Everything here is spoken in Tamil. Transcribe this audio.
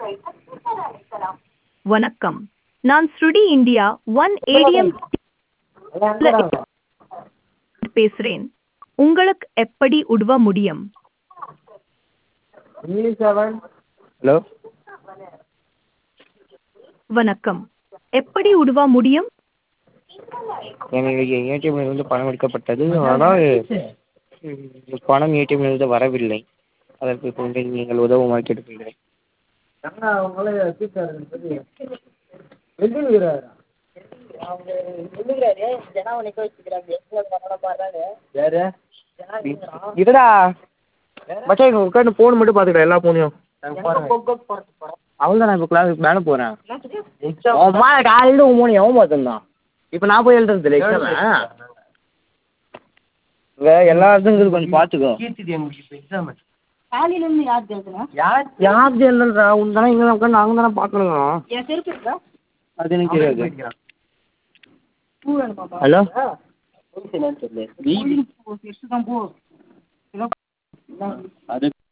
வணக்கம் நான் ஸ்ருடி இந்தியா ஒன் ஏடிஎம் பேசுறேன் உங்களுக்கு எப்படி உதவ முடியும் ஹலோ வணக்கம் எப்படி உதவ முடியும் என்னுடைய ஏடிஎம்மிலிருந்து பணம் எடுக்கப்பட்டது ஆனால் ம், பணம் ஏடிஎம்மிலிருந்து வரவில்லை அதற்கு கொஞ்சம் நீங்கள் உதவுமாறு கேட்டுக்கொள்கிறேன் இதுடா மச்சான் இங்கே உட்காந்து ஃபோன் மட்டும் பார்த்துக்கடா எல்லா ஃபோனையும் அவள் தான் நான் இப்போ கிளாஸுக்கு மேலே போகிறேன் உன் மேலே காலையில் உன் ஃபோனை எவன் பார்த்துருந்தான் இப்போ நான் போய் எழுதுறது இல்லை எக்ஸாம் இங்கே எல்லா இடத்துக்கும் இருக்குது கொஞ்சம் பார்த்துக்கோ காலையிலேருந்து யார் பேசுகிறா யார் எழுதுறா உன் தானே இங்கே உட்காந்து நாங்கள் தானே பார்க்கணுங்க என் செருப்பு இருக்கா அது எனக்கு தெரியாது பூ வேணுமாப்பா ஹலோ செருப்பு தான் போ அது